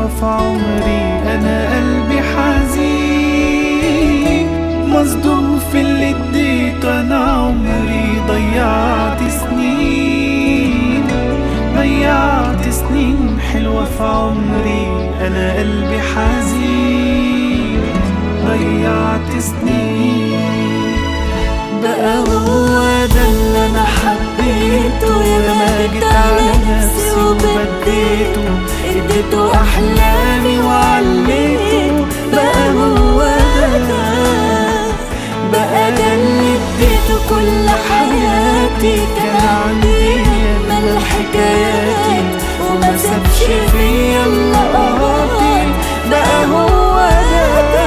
حلوة في عمري أنا قلبي حزين مصدوم في اللي اديته أنا عمري ضيعت سنين ضيعت سنين حلوة في عمري أنا قلبي حزين ضيعت سنين بقى هو ده اللي انا حبيته يا ما جيت على نفسي وبديته اديته احلامي وعليته بقى هو ده بقى ده اللي اديته كل حياتي كان عندي اجمل حكاياتي وما سابش فيا الا قهاتي بقى هو ده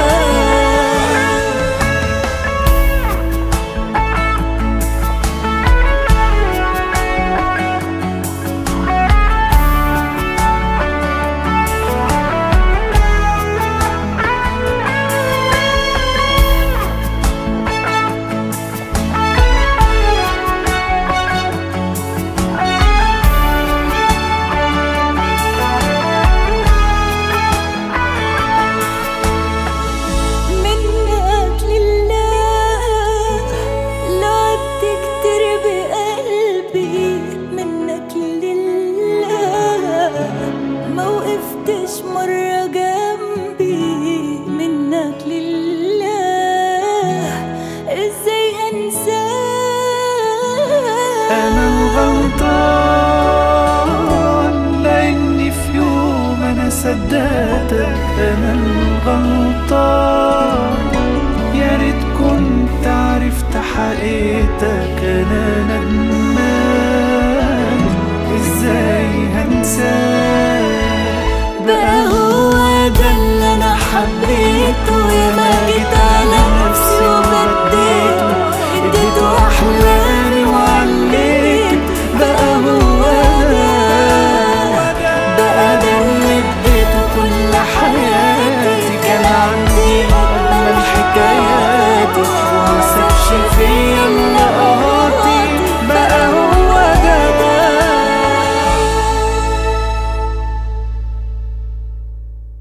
منك لله لعبت كتير بقلبي منك لله ما وقفتش مرة جنبي منك لله ازاي انساك أنا الغلطان لأني في يوم أنا صدقتك أنا الغلطان يا ريت كنت عرفت حقيقتك أنا ندمان إزاي هنساك بقى هو ده اللي انا حبيته يا ما جيت